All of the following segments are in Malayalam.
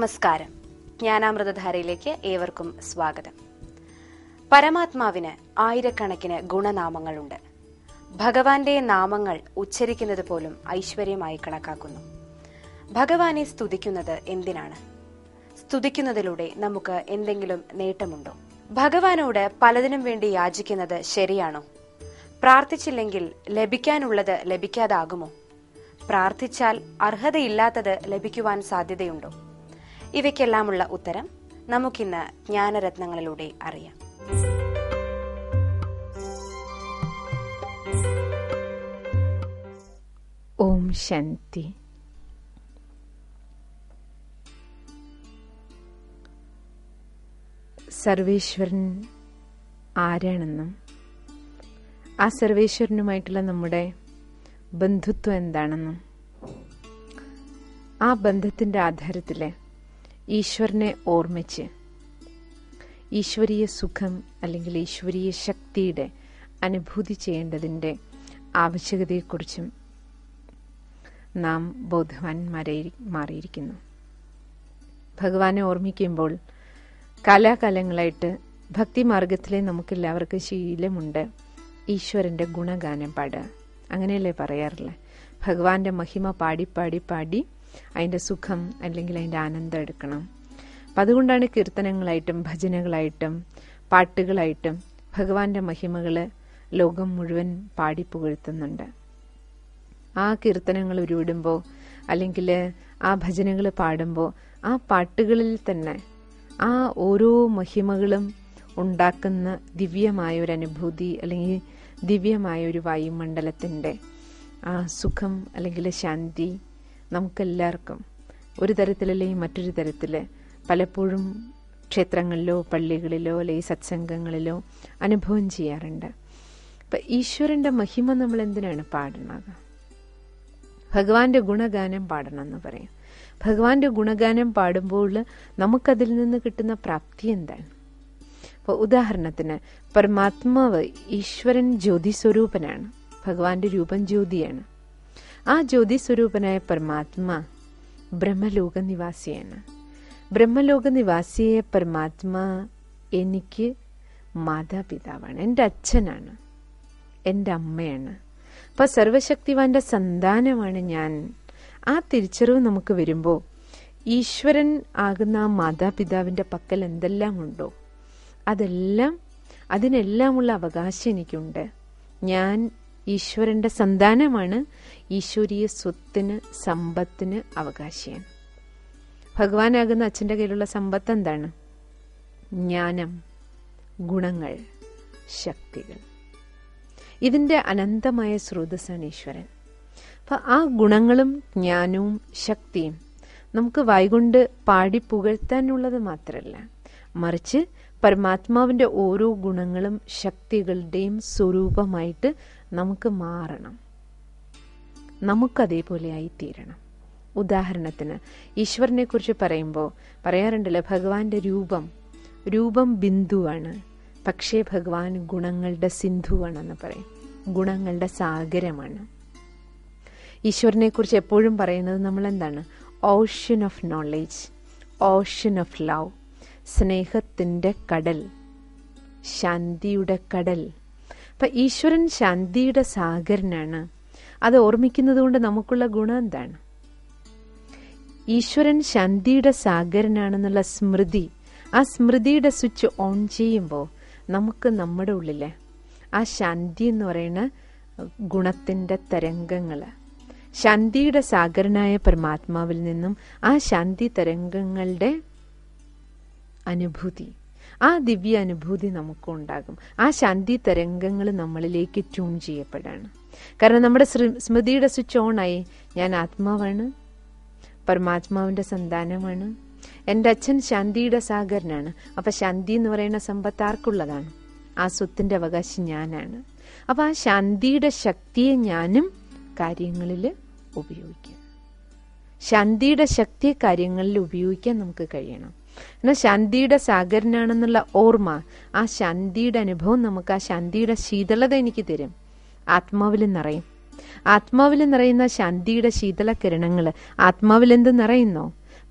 നമസ്കാരം ജ്ഞാനാമൃതധാരയിലേക്ക് ഏവർക്കും സ്വാഗതം പരമാത്മാവിന് ആയിരക്കണക്കിന് ഗുണനാമങ്ങളുണ്ട് ഭഗവാന്റെ നാമങ്ങൾ ഉച്ചരിക്കുന്നത് പോലും ഐശ്വര്യമായി കണക്കാക്കുന്നു ഭഗവാനെ സ്തുതിക്കുന്നത് എന്തിനാണ് സ്തുതിക്കുന്നതിലൂടെ നമുക്ക് എന്തെങ്കിലും നേട്ടമുണ്ടോ ഭഗവാനോട് പലതിനും വേണ്ടി യാചിക്കുന്നത് ശരിയാണോ പ്രാർത്ഥിച്ചില്ലെങ്കിൽ ലഭിക്കാനുള്ളത് ലഭിക്കാതാകുമോ പ്രാർത്ഥിച്ചാൽ അർഹതയില്ലാത്തത് ലഭിക്കുവാൻ സാധ്യതയുണ്ടോ ഇവയ്ക്കെല്ലാമുള്ള ഉത്തരം നമുക്കിന്ന് ജ്ഞാനരത്നങ്ങളിലൂടെ അറിയാം ഓം ശാന്തി സർവേശ്വരൻ ആരാണെന്നും ആ സർവേശ്വരനുമായിട്ടുള്ള നമ്മുടെ ബന്ധുത്വം എന്താണെന്നും ആ ബന്ധത്തിൻ്റെ ആധാരത്തിൽ ഈശ്വരനെ ഓർമ്മിച്ച് ഈശ്വരീയ സുഖം അല്ലെങ്കിൽ ഈശ്വരീയ ശക്തിയുടെ അനുഭൂതി ചെയ്യേണ്ടതിൻ്റെ ആവശ്യകതയെക്കുറിച്ചും നാം ബോധവാന്മാരെ മാറിയിരിക്കുന്നു ഭഗവാനെ ഓർമ്മിക്കുമ്പോൾ കാലാകാലങ്ങളായിട്ട് ഭക്തിമാർഗത്തിലെ നമുക്കെല്ലാവർക്കും ശീലമുണ്ട് ഈശ്വരൻ്റെ ഗുണഗാനം പാടുക അങ്ങനെയല്ലേ പറയാറില്ലേ ഭഗവാന്റെ മഹിമ പാടി പാടി പാടി അതിൻ്റെ സുഖം അല്ലെങ്കിൽ അതിൻ്റെ ആനന്ദം എടുക്കണം അപ്പം അതുകൊണ്ടാണ് കീർത്തനങ്ങളായിട്ടും ഭജനകളായിട്ടും പാട്ടുകളായിട്ടും ഭഗവാന്റെ മഹിമകൾ ലോകം മുഴുവൻ പാടി പുകഴ്ത്തുന്നുണ്ട് ആ കീർത്തനങ്ങൾ ഉരുവിടുമ്പോൾ അല്ലെങ്കിൽ ആ ഭജനകൾ പാടുമ്പോൾ ആ പാട്ടുകളിൽ തന്നെ ആ ഓരോ മഹിമകളും ഉണ്ടാക്കുന്ന ദിവ്യമായ ഒരു അനുഭൂതി അല്ലെങ്കിൽ ദിവ്യമായ ഒരു വായുമണ്ഡലത്തിൻ്റെ ആ സുഖം അല്ലെങ്കിൽ ശാന്തി നമുക്കെല്ലാവർക്കും ഒരു തരത്തിലല്ലെങ്കിൽ മറ്റൊരു തരത്തിൽ പലപ്പോഴും ക്ഷേത്രങ്ങളിലോ പള്ളികളിലോ അല്ലെങ്കിൽ സത്സംഗങ്ങളിലോ അനുഭവം ചെയ്യാറുണ്ട് അപ്പം ഈശ്വരൻ്റെ മഹിമ നമ്മൾ എന്തിനാണ് പാടുന്നത് ഭഗവാന്റെ ഗുണഗാനം പാടണം എന്ന് പറയും ഭഗവാന്റെ ഗുണഗാനം പാടുമ്പോൾ നമുക്കതിൽ നിന്ന് കിട്ടുന്ന പ്രാപ്തി എന്താണ് അപ്പോൾ ഉദാഹരണത്തിന് പരമാത്മാവ് ഈശ്വരൻ ജ്യോതി സ്വരൂപനാണ് ഭഗവാന്റെ രൂപം ജ്യോതിയാണ് ആ ജ്യോതി സ്വരൂപനായ പരമാത്മാ ബ്രഹ്മലോക നിവാസിയാണ് ബ്രഹ്മലോക നിവാസിയായ പരമാത്മാ എനിക്ക് മാതാപിതാവാണ് എൻ്റെ അച്ഛനാണ് എൻ്റെ അമ്മയാണ് അപ്പോൾ സർവശക്തിവാന്റെ സന്താനമാണ് ഞാൻ ആ തിരിച്ചറിവ് നമുക്ക് വരുമ്പോൾ ഈശ്വരൻ ആകുന്ന ആ മാതാപിതാവിൻ്റെ പക്കൽ എന്തെല്ലാം ഉണ്ടോ അതെല്ലാം അതിനെല്ലാമുള്ള അവകാശം എനിക്കുണ്ട് ഞാൻ ഈശ്വരൻ്റെ സന്താനമാണ് ഈശ്വരീയ സ്വത്തിന് സമ്പത്തിന് അവകാശിയാണ് ഭഗവാനാകുന്ന അച്ഛൻ്റെ കയ്യിലുള്ള സമ്പത്ത് എന്താണ് ജ്ഞാനം ഗുണങ്ങൾ ശക്തികൾ ഇതിൻ്റെ അനന്തമായ സ്രോതസ്സാണ് ഈശ്വരൻ അപ്പം ആ ഗുണങ്ങളും ജ്ഞാനവും ശക്തിയും നമുക്ക് വായികൊണ്ട് പാടി പുകഴ്ത്താനുള്ളത് മാത്രമല്ല മറിച്ച് പരമാത്മാവിൻ്റെ ഓരോ ഗുണങ്ങളും ശക്തികളുടെയും സ്വരൂപമായിട്ട് നമുക്ക് മാറണം നമുക്കതേപോലെ ആയിത്തീരണം ഉദാഹരണത്തിന് ഈശ്വരനെ കുറിച്ച് പറയുമ്പോൾ പറയാറുണ്ടല്ലോ ഭഗവാന്റെ രൂപം രൂപം ബിന്ദുവാണ് പക്ഷേ ഭഗവാൻ ഗുണങ്ങളുടെ സിന്ധുവാണെന്ന് പറയും ഗുണങ്ങളുടെ സാഗരമാണ് ഈശ്വരനെ കുറിച്ച് എപ്പോഴും പറയുന്നത് നമ്മൾ എന്താണ് ocean of knowledge ocean of love സ്നേഹത്തിൻ്റെ കടൽ ശാന്തിയുടെ കടൽ അപ്പം ഈശ്വരൻ ശാന്തിയുടെ സാഗരനാണ് അത് ഓർമ്മിക്കുന്നത് കൊണ്ട് നമുക്കുള്ള ഗുണം എന്താണ് ഈശ്വരൻ ശാന്തിയുടെ സാഗരനാണെന്നുള്ള സ്മൃതി ആ സ്മൃതിയുടെ സ്വിച്ച് ഓൺ ചെയ്യുമ്പോൾ നമുക്ക് നമ്മുടെ ഉള്ളിലെ ആ ശാന്തി എന്ന് പറയുന്ന ഗുണത്തിൻ്റെ തരംഗങ്ങൾ ശാന്തിയുടെ സാഗരനായ പരമാത്മാവിൽ നിന്നും ആ ശാന്തി തരംഗങ്ങളുടെ അനുഭൂതി ആ ദിവ്യ അനുഭൂതി നമുക്കും ഉണ്ടാകും ആ ശാന്തി തരംഗങ്ങൾ നമ്മളിലേക്ക് ട്യൂൺ ചെയ്യപ്പെടാണ് കാരണം നമ്മുടെ സ്മൃതിയുടെ സ്വിച്ച് ഓണായി ഞാൻ ആത്മാവാണ് പരമാത്മാവിൻ്റെ സന്താനമാണ് എൻ്റെ അച്ഛൻ ശാന്തിയുടെ സാഗരനാണ് അപ്പം ശാന്തി എന്ന് പറയുന്ന സമ്പത്ത് ആർക്കുള്ളതാണ് ആ സ്വത്തിൻ്റെ അവകാശം ഞാനാണ് അപ്പം ആ ശാന്തിയുടെ ശക്തിയെ ഞാനും കാര്യങ്ങളിൽ ഉപയോഗിക്കുക ശാന്തിയുടെ ശക്തിയെ കാര്യങ്ങളിൽ ഉപയോഗിക്കാൻ നമുക്ക് കഴിയണം എന്നാൽ ശാന്തിയുടെ സാഗരനാണെന്നുള്ള ഓർമ്മ ആ ശാന്തിയുടെ അനുഭവം നമുക്ക് ആ ശാന്തിയുടെ ശീതളത എനിക്ക് തരും ആത്മാവിൽ നിറയും ആത്മാവിൽ നിറയുന്ന ശാന്തിയുടെ ശീതള കിരണങ്ങൾ ആത്മാവിൽ എന്ത് നിറയുന്നോ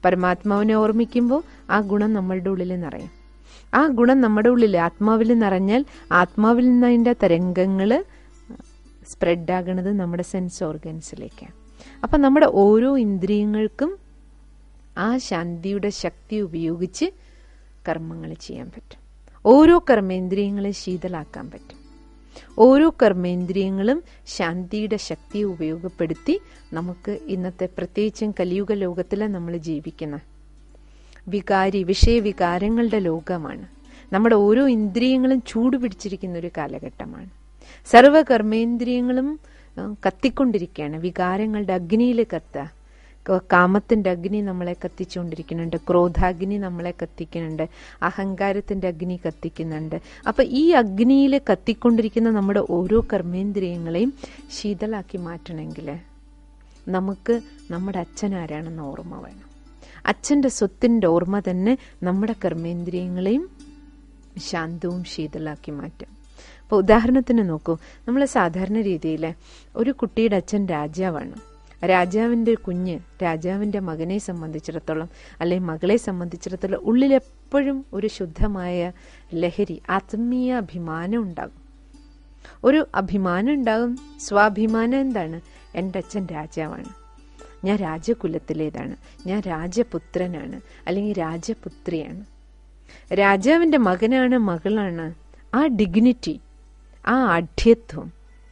പരമാത്മാവിനെ ഓർമ്മിക്കുമ്പോൾ ആ ഗുണം നമ്മളുടെ ഉള്ളിൽ നിറയും ആ ഗുണം നമ്മുടെ ഉള്ളിൽ ആത്മാവിൽ നിറഞ്ഞാൽ ആത്മാവിൽ നിന്ന് അതിൻ്റെ തരംഗങ്ങൾ സ്പ്രെഡ് ആകുന്നത് നമ്മുടെ സെൻസ് ഓർഗൻസിലേക്കാണ് അപ്പം നമ്മുടെ ഓരോ ഇന്ദ്രിയങ്ങൾക്കും ആ ശാന്തിയുടെ ശക്തി ഉപയോഗിച്ച് കർമ്മങ്ങൾ ചെയ്യാൻ പറ്റും ഓരോ കർമ്മേന്ദ്രിയങ്ങളെ ശീതളാക്കാൻ പറ്റും ഓരോ കർമ്മേന്ദ്രിയങ്ങളും ശാന്തിയുടെ ശക്തി ഉപയോഗപ്പെടുത്തി നമുക്ക് ഇന്നത്തെ പ്രത്യേകിച്ചും കലിയുഗ ലോകത്തിലെ നമ്മൾ ജീവിക്കുന്ന വികാരി വിഷയവികാരങ്ങളുടെ ലോകമാണ് നമ്മുടെ ഓരോ ഇന്ദ്രിയങ്ങളും ചൂട് പിടിച്ചിരിക്കുന്ന ഒരു കാലഘട്ടമാണ് സർവ കർമ്മേന്ദ്രിയങ്ങളും കത്തിക്കൊണ്ടിരിക്കുകയാണ് വികാരങ്ങളുടെ അഗ്നിയിൽ കത്തുക കാമത്തിന്റെ അഗ്നി നമ്മളെ കത്തിച്ചുകൊണ്ടിരിക്കുന്നുണ്ട് ക്രോധാഗ്നി നമ്മളെ കത്തിക്കുന്നുണ്ട് അഹങ്കാരത്തിന്റെ അഗ്നി കത്തിക്കുന്നുണ്ട് അപ്പൊ ഈ അഗ്നിയിൽ കത്തിക്കൊണ്ടിരിക്കുന്ന നമ്മുടെ ഓരോ കർമ്മേന്ദ്രിയങ്ങളെയും ശീതളാക്കി മാറ്റണമെങ്കിൽ നമുക്ക് നമ്മുടെ അച്ഛൻ ആരാണെന്ന് ഓർമ്മ വേണം അച്ഛൻ്റെ സ്വത്തിൻ്റെ ഓർമ്മ തന്നെ നമ്മുടെ കർമ്മേന്ദ്രിയങ്ങളെയും ശാന്തവും ശീതളാക്കി മാറ്റും അപ്പോൾ ഉദാഹരണത്തിന് നോക്കൂ നമ്മൾ സാധാരണ രീതിയിൽ ഒരു കുട്ടിയുടെ അച്ഛൻ രാജാവാണ് രാജാവിൻ്റെ കുഞ്ഞ് രാജാവിൻ്റെ മകനെ സംബന്ധിച്ചിടത്തോളം അല്ലെങ്കിൽ മകളെ സംബന്ധിച്ചിടത്തോളം ഉള്ളിലെപ്പോഴും ഒരു ശുദ്ധമായ ലഹരി ആത്മീയ അഭിമാനം ഉണ്ടാകും ഒരു അഭിമാനം ഉണ്ടാകും സ്വാഭിമാനം എന്താണ് എൻ്റെ അച്ഛൻ രാജാവാണ് ഞാൻ രാജകുലത്തിലേതാണ് ഞാൻ രാജപുത്രനാണ് അല്ലെങ്കിൽ രാജപുത്രിയാണ് രാജാവിൻ്റെ മകനാണ് മകളാണ് ആ ഡിഗ്നിറ്റി ആ ആഢ്യത്വം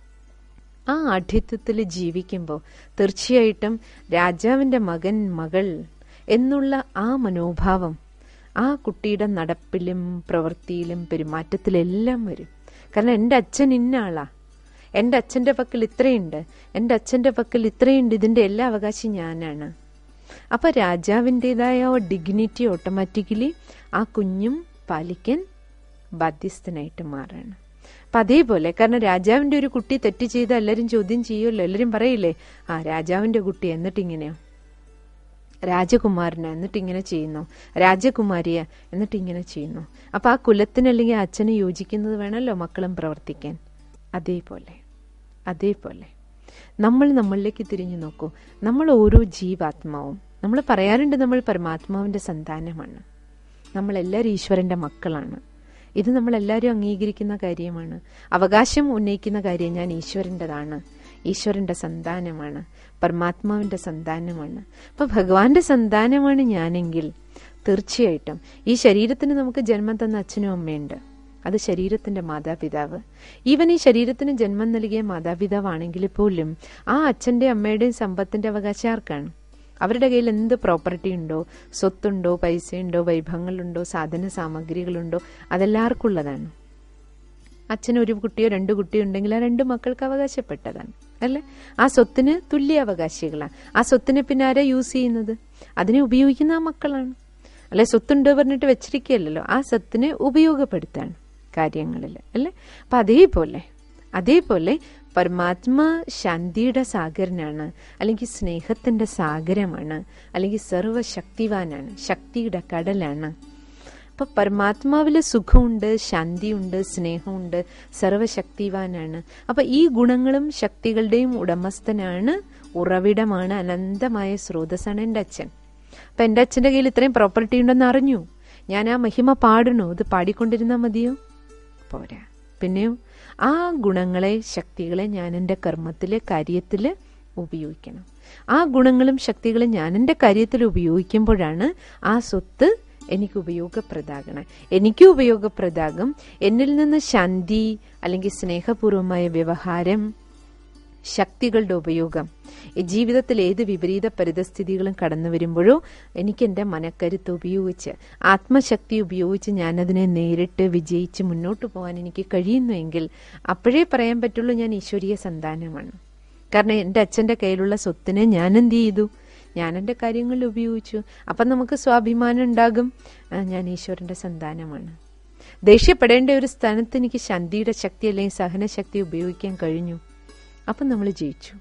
ആ ആഠ്യത്വത്തിൽ ജീവിക്കുമ്പോൾ തീർച്ചയായിട്ടും രാജാവിൻ്റെ മകൻ മകൾ എന്നുള്ള ആ മനോഭാവം ആ കുട്ടിയുടെ നടപ്പിലും പ്രവൃത്തിയിലും പെരുമാറ്റത്തിലെല്ലാം വരും കാരണം എൻ്റെ അച്ഛൻ ഇന്ന ആളാ എൻ്റെ അച്ഛൻ്റെ പക്കൽ ഇത്രയുണ്ട് എൻ്റെ അച്ഛൻ്റെ പക്കൽ ഇത്രയുണ്ട് ഇതിൻ്റെ എല്ലാ അവകാശം ഞാനാണ് അപ്പൊ രാജാവിൻ്റെതായ ആ ഡിഗ്നിറ്റി ഓട്ടോമാറ്റിക്കലി ആ കുഞ്ഞും പാലിക്കാൻ ബാധ്യസ്ഥനായിട്ട് മാറാണ് അപ്പൊ അതേപോലെ കാരണം രാജാവിന്റെ ഒരു കുട്ടി തെറ്റ് ചെയ്ത് എല്ലാവരും ചോദ്യം ചെയ്യുമല്ലോ എല്ലാവരും പറയില്ലേ ആ രാജാവിന്റെ കുട്ടി എന്നിട്ട് ഇങ്ങനെയോ രാജകുമാരന് എന്നിട്ട് ഇങ്ങനെ ചെയ്യുന്നു രാജകുമാരിയ എന്നിട്ട് ഇങ്ങനെ ചെയ്യുന്നു അപ്പൊ ആ കുലത്തിന് അല്ലെങ്കിൽ അച്ഛന് യോജിക്കുന്നത് വേണമല്ലോ മക്കളും പ്രവർത്തിക്കാൻ അതേപോലെ അതേപോലെ നമ്മൾ നമ്മളിലേക്ക് തിരിഞ്ഞു നോക്കൂ നമ്മൾ ഓരോ ജീവാത്മാവും നമ്മൾ പറയാറുണ്ട് നമ്മൾ പരമാത്മാവിന്റെ സന്താനമാണ് നമ്മളെല്ലാവരും ഈശ്വരന്റെ മക്കളാണ് ഇത് നമ്മളെല്ലാവരും അംഗീകരിക്കുന്ന കാര്യമാണ് അവകാശം ഉന്നയിക്കുന്ന കാര്യം ഞാൻ ഈശ്വരൻ്റെതാണ് ഈശ്വരന്റെ സന്താനമാണ് പരമാത്മാവിന്റെ സന്താനമാണ് അപ്പൊ ഭഗവാന്റെ സന്താനമാണ് ഞാനെങ്കിൽ തീർച്ചയായിട്ടും ഈ ശരീരത്തിന് നമുക്ക് ജന്മം തന്ന അച്ഛനും അമ്മയുണ്ട് അത് ശരീരത്തിന്റെ മാതാപിതാവ് ഈവൻ ഈ ശരീരത്തിന് ജന്മം നൽകിയ മാതാപിതാവാണെങ്കിൽ പോലും ആ അച്ഛന്റെ അമ്മയുടെയും സമ്പത്തിന്റെ അവകാശം ആർക്കാണ് അവരുടെ കയ്യിൽ എന്ത് പ്രോപ്പർട്ടി ഉണ്ടോ സ്വത്തുണ്ടോ പൈസയുണ്ടോ വൈഭവങ്ങളുണ്ടോ സാധന സാമഗ്രികളുണ്ടോ അതെല്ലാവർക്കും ഉള്ളതാണ് അച്ഛന് ഒരു കുട്ടിയോ രണ്ട് കുട്ടിയോ ഉണ്ടെങ്കിൽ ആ രണ്ട് മക്കൾക്ക് അവകാശപ്പെട്ടതാണ് അല്ലേ ആ സ്വത്തിന് തുല്യ അവകാശികളാണ് ആ സ്വത്തിനെ പിന്നെ ആരാ യൂസ് ചെയ്യുന്നത് അതിനെ ഉപയോഗിക്കുന്ന ആ മക്കളാണ് അല്ലെ സ്വത്തുണ്ട് പറഞ്ഞിട്ട് വെച്ചിരിക്കുകയല്ലോ ആ സ്വത്തിനെ ഉപയോഗപ്പെടുത്താണ് കാര്യങ്ങളിൽ അല്ലേ അപ്പൊ അതേപോലെ അതേപോലെ പരമാത്മ ശാന്തിയുടെ സാഗരനാണ് അല്ലെങ്കിൽ സ്നേഹത്തിന്റെ സാഗരമാണ് അല്ലെങ്കിൽ സർവശക്തിവാനാണ് ശക്തിയുടെ കടലാണ് അപ്പൊ പരമാത്മാവിൽ സുഖമുണ്ട് ശാന്തിയുണ്ട് സ്നേഹമുണ്ട് സർവശക്തിവാനാണ് അപ്പൊ ഈ ഗുണങ്ങളും ശക്തികളുടെയും ഉടമസ്ഥനാണ് ഉറവിടമാണ് അനന്തമായ സ്രോതസ്സാണ് എൻ്റെ അച്ഛൻ അപ്പൊ എൻ്റെ അച്ഛൻ്റെ കയ്യിൽ ഇത്രയും പ്രോപ്പർട്ടി ഉണ്ടെന്ന് അറിഞ്ഞു ഞാൻ ആ മഹിമ പാടണോ ഇത് പാടിക്കൊണ്ടിരുന്നാൽ മതിയോ പോരാ പിന്നെയോ ആ ഗുണങ്ങളെ ശക്തികളെ ഞാൻ എൻ്റെ കർമ്മത്തിലെ കാര്യത്തിൽ ഉപയോഗിക്കണം ആ ഗുണങ്ങളും ശക്തികളും ഞാൻ എൻ്റെ കാര്യത്തിൽ ഉപയോഗിക്കുമ്പോഴാണ് ആ സ്വത്ത് എനിക്ക് ഉപയോഗപ്രദാകണം എനിക്ക് ഉപയോഗപ്രദാകും എന്നിൽ നിന്ന് ശാന്തി അല്ലെങ്കിൽ സ്നേഹപൂർവമായ വ്യവഹാരം ശക്തികളുടെ ഉപയോഗം ഈ ജീവിതത്തിൽ ഏത് വിപരീത പരിതസ്ഥിതികളും കടന്നു വരുമ്പോഴോ എനിക്ക് എൻ്റെ മനക്കരുത്ത് ഉപയോഗിച്ച് ആത്മശക്തി ഉപയോഗിച്ച് ഞാനതിനെ നേരിട്ട് വിജയിച്ച് മുന്നോട്ട് പോകാൻ എനിക്ക് കഴിയുന്നുവെങ്കിൽ അപ്പോഴേ പറയാൻ പറ്റുള്ളൂ ഞാൻ ഈശ്വരീയ സന്താനമാണ് കാരണം എൻ്റെ അച്ഛൻ്റെ കയ്യിലുള്ള സ്വത്തിനെ ഞാൻ എന്ത് ചെയ്തു ഞാൻ എൻ്റെ കാര്യങ്ങളിൽ ഉപയോഗിച്ചു അപ്പം നമുക്ക് സ്വാഭിമാനം ഉണ്ടാകും ഞാൻ ഈശ്വരൻ്റെ സന്താനമാണ് ദേഷ്യപ്പെടേണ്ട ഒരു സ്ഥാനത്ത് എനിക്ക് ശാന്തിയുടെ ശക്തി അല്ലെങ്കിൽ സഹനശക്തി ഉപയോഗിക്കാൻ കഴിഞ്ഞു അപ്പം നമ്മൾ ജയിച്ചു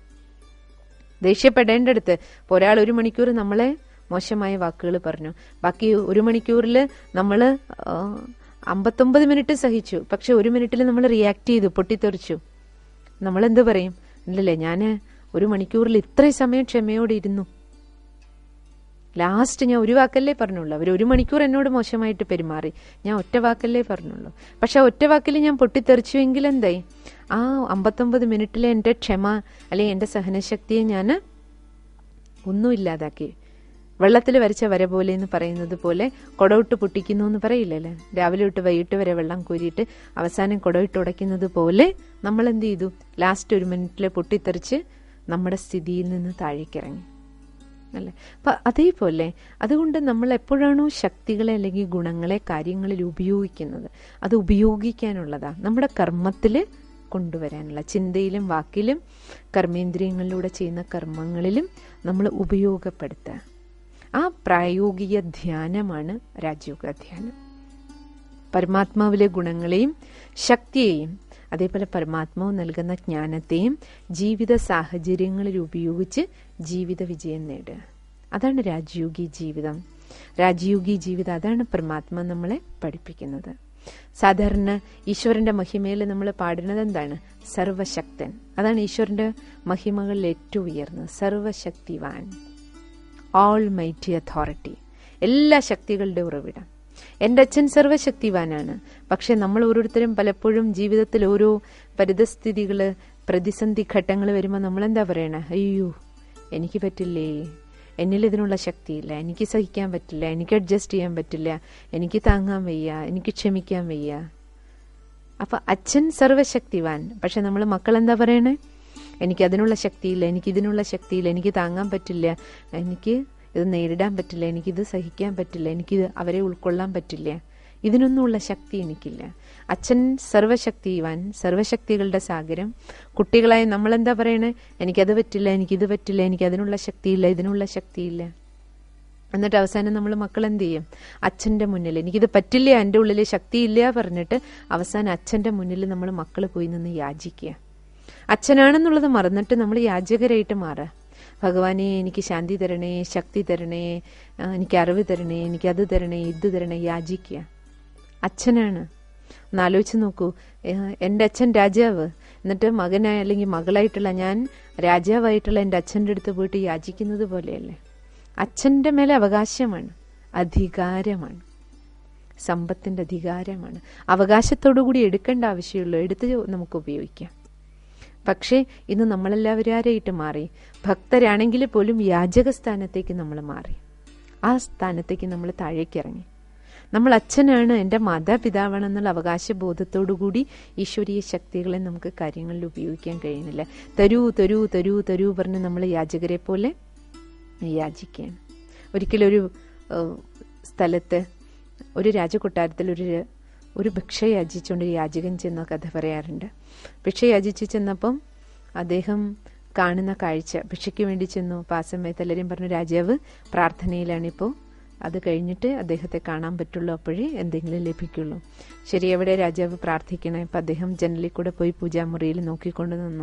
ദേഷ്യപ്പെടേണ്ടടുത്ത് ഇപ്പോൾ ഒരാൾ ഒരു മണിക്കൂർ നമ്മളെ മോശമായ വാക്കുകൾ പറഞ്ഞു ബാക്കി ഒരു മണിക്കൂറിൽ നമ്മൾ അമ്പത്തൊമ്പത് മിനിറ്റ് സഹിച്ചു പക്ഷെ ഒരു മിനിറ്റിൽ നമ്മൾ റിയാക്ട് ചെയ്തു പൊട്ടിത്തെറിച്ചു നമ്മൾ എന്ത് പറയും ഇല്ലല്ലേ ഞാൻ ഒരു മണിക്കൂറിൽ ഇത്രയും സമയം ക്ഷമയോടെ ഇരുന്നു ലാസ്റ്റ് ഞാൻ ഒരു വാക്കല്ലേ പറഞ്ഞുള്ളൂ അവർ ഒരു മണിക്കൂർ എന്നോട് മോശമായിട്ട് പെരുമാറി ഞാൻ ഒറ്റ വാക്കല്ലേ പറഞ്ഞുള്ളൂ പക്ഷെ ആ ഒറ്റ വാക്കിൽ ഞാൻ പൊട്ടിത്തെറിച്ചുവെങ്കിൽ എന്തായി ആ അമ്പത്തൊമ്പത് മിനിറ്റിലെ എൻ്റെ ക്ഷമ അല്ലെങ്കിൽ എൻ്റെ സഹനശക്തിയെ ഞാൻ ഒന്നുമില്ലാതാക്കി വെള്ളത്തിൽ വരച്ച വര പോലെ എന്ന് പറയുന്നത് പോലെ കുടവിട്ട് പൊട്ടിക്കുന്നു എന്ന് പറയില്ലല്ലേ രാവിലെ തൊട്ട് വൈകിട്ട് വരെ വെള്ളം കോരിയിട്ട് അവസാനം കുടവിട്ട് ഉടയ്ക്കുന്നത് പോലെ നമ്മൾ എന്ത് ചെയ്തു ലാസ്റ്റ് ഒരു മിനിറ്റിൽ പൊട്ടിത്തെറിച്ച് നമ്മുടെ സ്ഥിതിയിൽ നിന്ന് താഴേക്കിറങ്ങി അല്ലേ അപ്പം അതേപോലെ അതുകൊണ്ട് നമ്മൾ എപ്പോഴാണോ ശക്തികളെ അല്ലെങ്കിൽ ഗുണങ്ങളെ കാര്യങ്ങളിൽ ഉപയോഗിക്കുന്നത് അത് ഉപയോഗിക്കാനുള്ളതാ നമ്മുടെ കർമ്മത്തിൽ കൊണ്ടുവരാനുള്ള ചിന്തയിലും വാക്കിലും കർമ്മേന്ദ്രിയങ്ങളിലൂടെ ചെയ്യുന്ന കർമ്മങ്ങളിലും നമ്മൾ ഉപയോഗപ്പെടുത്തുക ആ പ്രായോഗിക ധ്യാനമാണ് രാജയോഗ ധ്യാനം പരമാത്മാവിലെ ഗുണങ്ങളെയും ശക്തിയെയും അതേപോലെ പരമാത്മാവ് നൽകുന്ന ജ്ഞാനത്തെയും ജീവിത സാഹചര്യങ്ങളിൽ ഉപയോഗിച്ച് ജീവിത വിജയം നേടുക അതാണ് രാജയോഗി ജീവിതം രാജയോഗി ജീവിതം അതാണ് പരമാത്മ നമ്മളെ പഠിപ്പിക്കുന്നത് സാധാരണ ഈശ്വരന്റെ മഹിമയിൽ നമ്മൾ പാടുന്നത് എന്താണ് സർവശക്തൻ അതാണ് ഈശ്വരന്റെ മഹിമകളിൽ ഏറ്റവും ഉയർന്നത് സർവശക്തിവാൻ ഓൾ മൈറ്റി അതോറിറ്റി എല്ലാ ശക്തികളുടെ ഉറവിടം എൻ്റെ അച്ഛൻ സർവശക്തിവാനാണ് പക്ഷെ നമ്മൾ ഓരോരുത്തരും പലപ്പോഴും ജീവിതത്തിൽ ഓരോ പരിതസ്ഥിതികൾ പ്രതിസന്ധി ഘട്ടങ്ങൾ വരുമ്പോൾ നമ്മൾ എന്താ പറയണേ അയ്യോ എനിക്ക് പറ്റില്ലേ എന്നിൽ ഇതിനുള്ള ശക്തിയില്ല എനിക്ക് സഹിക്കാൻ പറ്റില്ല എനിക്ക് അഡ്ജസ്റ്റ് ചെയ്യാൻ പറ്റില്ല എനിക്ക് താങ്ങാൻ വയ്യ എനിക്ക് ക്ഷമിക്കാൻ വയ്യ അപ്പൊ അച്ഛൻ സർവശക്തിവാൻ പക്ഷെ നമ്മൾ മക്കൾ എന്താ പറയണേ എനിക്ക് അതിനുള്ള ശക്തിയില്ല എനിക്ക് ഇതിനുള്ള ശക്തിയില്ല എനിക്ക് താങ്ങാൻ പറ്റില്ല എനിക്ക് ഇത് നേരിടാൻ പറ്റില്ല എനിക്കിത് സഹിക്കാൻ പറ്റില്ല എനിക്കിത് അവരെ ഉൾക്കൊള്ളാൻ പറ്റില്ല ഇതിനൊന്നുമുള്ള ശക്തി എനിക്കില്ല അച്ഛൻ സർവശക്തിവാൻ സർവശക്തികളുടെ സാഗരം കുട്ടികളായി നമ്മൾ എന്താ പറയണേ എനിക്കത് പറ്റില്ല എനിക്കിത് പറ്റില്ല എനിക്ക് അതിനുള്ള ശക്തിയില്ല ഇതിനുള്ള ശക്തിയില്ല എന്നിട്ട് അവസാനം നമ്മൾ മക്കൾ എന്ത് ചെയ്യും അച്ഛൻ്റെ മുന്നിൽ എനിക്കിത് പറ്റില്ല എൻ്റെ ഉള്ളിൽ ശക്തിയില്ല പറഞ്ഞിട്ട് അവസാനം അച്ഛൻ്റെ മുന്നിൽ നമ്മൾ മക്കൾ പോയി നിന്ന് യാചിക്കുക അച്ഛനാണെന്നുള്ളത് മറന്നിട്ട് നമ്മൾ യാചകരായിട്ട് മാറുക ഭഗവാനെ എനിക്ക് ശാന്തി തരണേ ശക്തി തരണേ എനിക്ക് അറിവ് തരണേ എനിക്ക് അത് തരണേ ഇത് തരണേ യാചിക്കുക അച്ഛനാണ് ഒന്ന് ആലോചിച്ച് നോക്കൂ എൻ്റെ അച്ഛൻ രാജാവ് എന്നിട്ട് മകനായ അല്ലെങ്കിൽ മകളായിട്ടുള്ള ഞാൻ രാജാവായിട്ടുള്ള എൻ്റെ അച്ഛൻ്റെ അടുത്ത് പോയിട്ട് യാചിക്കുന്നത് പോലെയല്ലേ അച്ഛൻ്റെ മേലെ അവകാശമാണ് അധികാരമാണ് സമ്പത്തിൻ്റെ അധികാരമാണ് അവകാശത്തോടു കൂടി എടുക്കേണ്ട ആവശ്യമുള്ളൂ എടുത്ത് നമുക്ക് ഉപയോഗിക്കാം പക്ഷേ ഇന്ന് നമ്മളെല്ലാവരും ആരായിട്ട് മാറി ഭക്തരാണെങ്കിൽ പോലും യാചക സ്ഥാനത്തേക്ക് നമ്മൾ മാറി ആ സ്ഥാനത്തേക്ക് നമ്മൾ താഴേക്ക് ഇറങ്ങി നമ്മൾ അച്ഛനാണ് എൻ്റെ മാതാപിതാവാണെന്നുള്ള അവകാശബോധത്തോടു കൂടി ഈശ്വരീയ ശക്തികളെ നമുക്ക് കാര്യങ്ങളിൽ ഉപയോഗിക്കാൻ കഴിയുന്നില്ല തരൂ തരൂ തരൂ തരൂ പറഞ്ഞ് നമ്മൾ യാചകരെ പോലെ യാചിക്കുകയാണ് ഒരിക്കലൊരു സ്ഥലത്ത് ഒരു രാജകൊട്ടാരത്തിൽ ഒരു ഒരു ഭിക്ഷ യാചിച്ചുകൊണ്ട് യാചകൻ ചെന്ന കഥ പറയാറുണ്ട് ഭിക്ഷ യാചിച്ച് ചെന്നപ്പം അദ്ദേഹം കാണുന്ന കാഴ്ച ഭിക്ഷയ്ക്ക് വേണ്ടി ചെന്നു അപ്പം ആ സമയത്ത് എല്ലാവരും പറഞ്ഞു രാജാവ് പ്രാർത്ഥനയിലാണിപ്പോൾ അത് കഴിഞ്ഞിട്ട് അദ്ദേഹത്തെ കാണാൻ പറ്റുള്ളൂ അപ്പോഴേ എന്തെങ്കിലും ലഭിക്കുള്ളൂ ശരി എവിടെ രാജാവ് പ്രാർത്ഥിക്കണേ അപ്പം അദ്ദേഹം ജനലിൽ കൂടെ പോയി പൂജാമുറിയിൽ നോക്കിക്കൊണ്ട് നിന്നു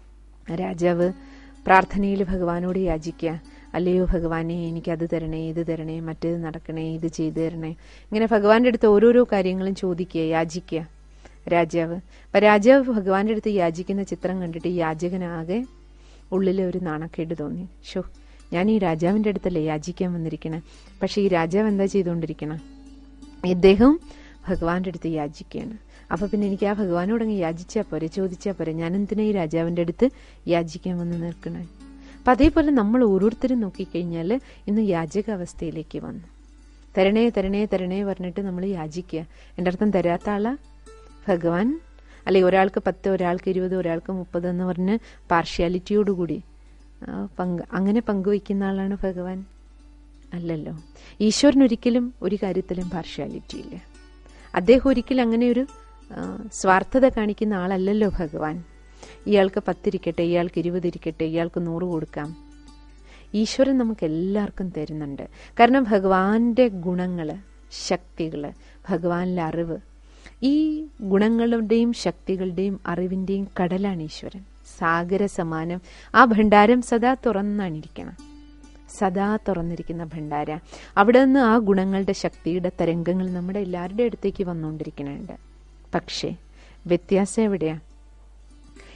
രാജാവ് പ്രാർത്ഥനയിൽ ഭഗവാനോട് യാചിക്കുക അല്ലയോ ഭഗവാനെ എനിക്ക് അത് തരണേ ഇത് തരണേ മറ്റേത് നടക്കണേ ഇത് ചെയ്തു തരണേ ഇങ്ങനെ ഭഗവാന്റെ അടുത്ത് ഓരോരോ കാര്യങ്ങളും ചോദിക്കുക യാചിക്കുക രാജാവ് അപ്പം രാജാവ് ഭഗവാന്റെ അടുത്ത് യാചിക്കുന്ന ചിത്രം കണ്ടിട്ട് യാചകനാകെ ഉള്ളിൽ ഒരു നാണക്കേട് തോന്നി ഷോ ഞാൻ ഈ രാജാവിൻ്റെ അടുത്തല്ലേ യാചിക്കാൻ വന്നിരിക്കണേ പക്ഷെ ഈ രാജാവ് എന്താ ചെയ്തുകൊണ്ടിരിക്കണം ഇദ്ദേഹം ഭഗവാന്റെ അടുത്ത് യാചിക്കുകയാണ് അപ്പൊ പിന്നെ എനിക്ക് ആ ഭഗവാനോടങ്ങ് യാചിച്ചാൽ പോരെ ചോദിച്ചാൽ പോരെ ഞാൻ എന്തിനാ ഈ രാജാവിൻ്റെ അടുത്ത് യാചിക്കാൻ വന്ന് നിൽക്കണേ അപ്പം അതേപോലെ നമ്മൾ ഓരോരുത്തരും നോക്കിക്കഴിഞ്ഞാൽ ഇന്ന് യാചക അവസ്ഥയിലേക്ക് വന്നു തരണേ തരണേ തരണേ പറഞ്ഞിട്ട് നമ്മൾ യാചിക്കുക എൻ്റെ അർത്ഥം തരാത്ത ആളാ ഭഗവാൻ അല്ലെങ്കിൽ ഒരാൾക്ക് പത്ത് ഒരാൾക്ക് ഇരുപത് ഒരാൾക്ക് മുപ്പത് എന്ന് പറഞ്ഞ് പാർഷ്യാലിറ്റിയോടുകൂടി പങ്ക് അങ്ങനെ പങ്കുവയ്ക്കുന്ന ആളാണ് ഭഗവാൻ അല്ലല്ലോ ഈശ്വരൻ ഒരിക്കലും ഒരു കാര്യത്തിലും പാർഷ്യാലിറ്റി ഇല്ല അദ്ദേഹം ഒരിക്കലും അങ്ങനെ ഒരു സ്വാർത്ഥത കാണിക്കുന്ന ആളല്ലല്ലോ ഭഗവാൻ ഇയാൾക്ക് പത്തിരിക്കട്ടെ ഇയാൾക്ക് ഇരുപതിരിക്കട്ടെ ഇയാൾക്ക് നൂറ് കൊടുക്കാം ഈശ്വരൻ നമുക്ക് എല്ലാവർക്കും തരുന്നുണ്ട് കാരണം ഭഗവാന്റെ ഗുണങ്ങൾ ശക്തികൾ ഭഗവാനിലെ അറിവ് ഈ ഗുണങ്ങളുടെയും ശക്തികളുടെയും അറിവിൻ്റെയും കടലാണ് ഈശ്വരൻ സാഗര സമാനം ആ ഭണ്ഡാരം സദാ തുറന്നാണിരിക്കണം സദാ തുറന്നിരിക്കുന്ന ഭണ്ഡാര അവിടെ നിന്ന് ആ ഗുണങ്ങളുടെ ശക്തിയുടെ തരംഗങ്ങൾ നമ്മുടെ എല്ലാവരുടെ അടുത്തേക്ക് വന്നുകൊണ്ടിരിക്കുന്നുണ്ട് പക്ഷേ വ്യത്യാസം എവിടെയാ